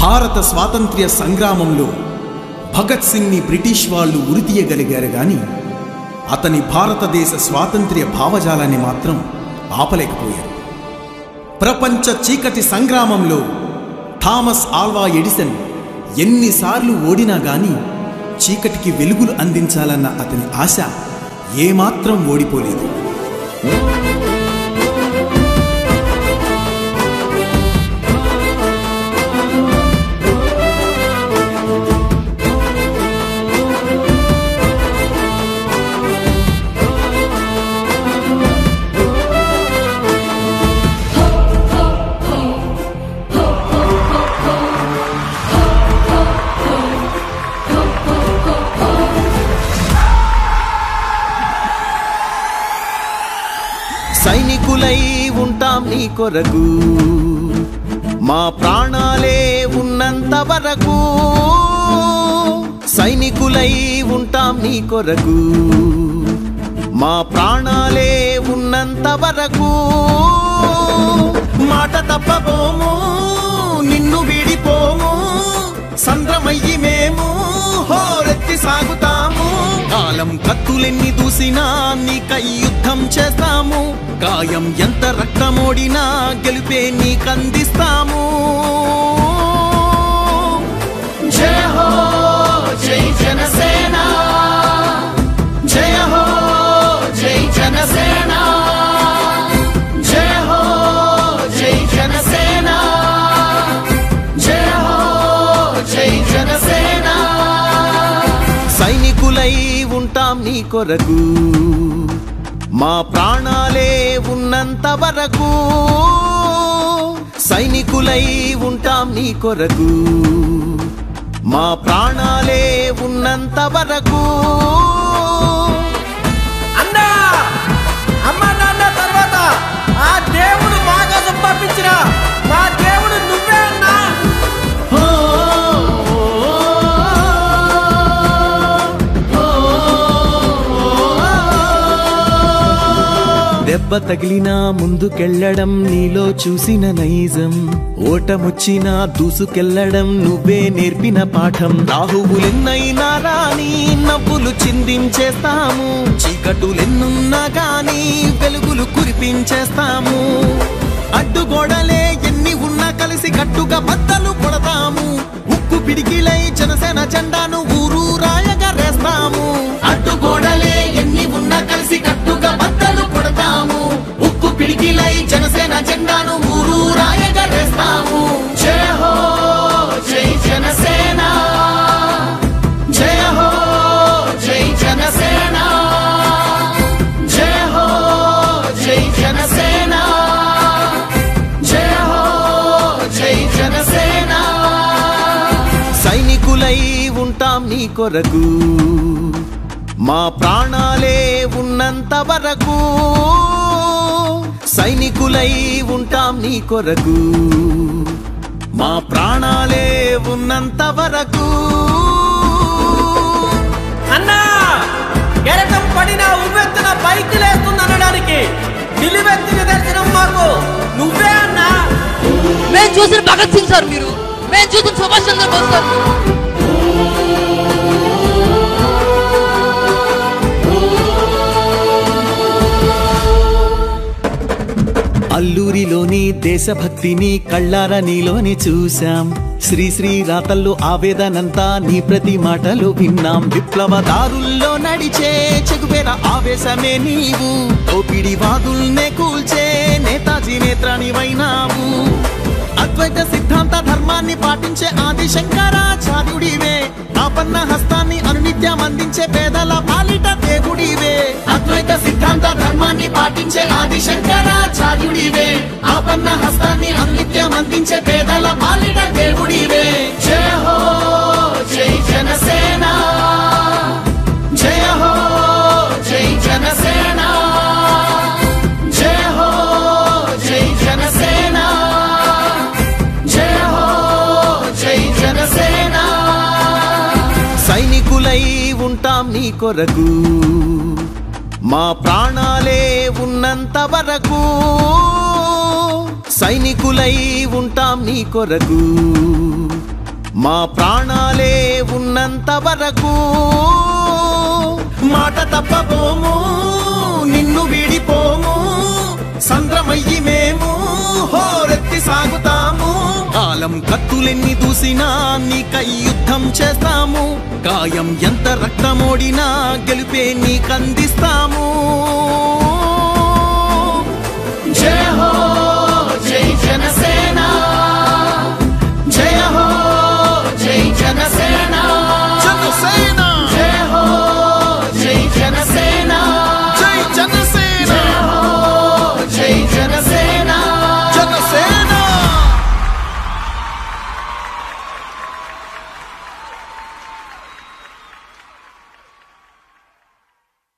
భారత స్వాతంత్ర్య సంగ్రామంలో భగత్ సింగ్ని బ్రిటిష్ వాళ్ళు ఉరితీయగలిగారు గాని అతని భారతదేశ స్వాతంత్ర్య భావజాలాన్ని మాత్రం ఆపలేకపోయారు ప్రపంచ చీకటి సంగ్రామంలో థామస్ ఆల్వా ఎడిసన్ ఎన్నిసార్లు ఓడినా గాని చీకటికి వెలుగులు అందించాలన్న అతని ఆశ ఏమాత్రం ఓడిపోలేదు సైనికులై ఉంటాం నీ కొరకు మా ప్రాణాలే ఉన్నంత వరకు సైనికులై ఉంటాం నీ కొరకు మా ప్రాణాలే ఉన్నంత వరకు మాట తప్పబోము నిన్ను వీడిపోము సంద్రమయ్యి మేము హోరెత్తి సాగుతాము కాలం కత్తులెన్ని దూసినా నీకై యుద్ధం చేస్తాము గాయం ఎంత రక్తమోడినా గెలిపే నీకందిస్తాము జయ హో జై జనసేన జయ హో జై జనసేన జయ హో జై జనసేన జయ హో జై జనసేన సైనికులై ఉంటాం నీ కొరకు మా ప్రాణాలే ఉన్నంత వరకు సైనికులై ఉంటాం నీ కొరకు మా ప్రాణాలే ఉన్నంత వరకు అన్నా అమ్మ నాన్న తర్వాత ఆ దేవుడు మా కోసం పంపించిన మా దేవుడు నువ్వే అన్నా దెబ్బ తగిలినా ముందుకెళ్ళడం నీలో చూసిన నైజం ఓటమొచ్చినా దూసుకెళ్ళడం నువ్వే నేర్పిన పాఠం రాహువులెన్నైనా రాని నవ్వులు చిందించేస్తాము చీకటులెన్నున్నా గాని వెలుగులు కురిపించేస్తాము అడ్డుగోడలే ఎన్ని ఉన్నా కలిసి కట్టుగా బద్దలు కొడతాము ఉక్కు పిడికిలై జనసేన జెండాను ఊరు రాయగా రేస్తాము అడ్డుగోడలే ఎన్ని ఉన్నా కలిసి కట్టుగా బద్దలు కొడతాము ఉక్కు పిడికిలై జనసేన జెండాను ఊరు రాయగా రేస్తాము జయ హో జై జనసేన జయ హో జై జనసేన జయ హో జై జనసేన జయ హో జై జనసేన సైనికులై ఉంటాం నీ కొరకు మా ప్రాణాలే ఉన్నంత వరకు సైనికులై ఉంటాం నీ కొరకు మా ప్రాణాలే ఉన్నంత వరకు అన్నా కెరటం పడిన ఉవ్వెత్తున పైకి లేస్తుంది అనడానికి నిలువెత్తిన దర్శనం మాకు నువ్వే అన్నా మేము చూసిన భగత్ సింగ్ సార్ మీరు మేము చూసిన సుభాష్ చంద్రబోస్ సార్ మీరు. అల్లూరిలోని దేశభక్తిని కళ్ళార నీలోని చూశాం శ్రీ శ్రీ రాతల్లో ఆవేదనంతా నీ ప్రతి మాటలు విన్నాం విప్లవదారుల్లో నడిచే చెగువేర ఆవేశమే నీవు ఓపిడి వాదుల్నే కూల్చే నేతాజీ నేత్రానివైనావు అద్వైత సిద్ధాంత ధర్మాన్ని పాటించే ఆది శంకరాచార్యుడివే ఆపన్న హస్తాన్ని అనునిత్యం అందించే పేదల పాలిట దేవుడివే అద్వైత సిద్ధాంత ధర్మాన్ని పాటించే ఆది శంకరాచార్యుడివే ఆపన్న హస్తాన్ని అనునిత్యం అందించే పేదల పాలిట దేవుడివే జయ హో జై జనసేన జయ హో జై జనసేన జయ హో జై జనసేన జయ హో జై జనసేన సైనికులై ఉంటాం నీ కొరకు మా ప్రాణాలే ఉన్నంత వరకు సైనికులై ఉంటాం నీ కొరకు మా ప్రాణాలే ఉన్నంత వరకు మాట తప్పబోము నిన్ను విడిపోము సంద్రమయ్యి మేము హోరెత్తి సాగుతాము కాలం కత్తులెన్ని దూసినా నీకై యుద్ధం చేస్తాము గాయం ఎంత రక్తమోడినా గెలిపే నీకందిస్తాము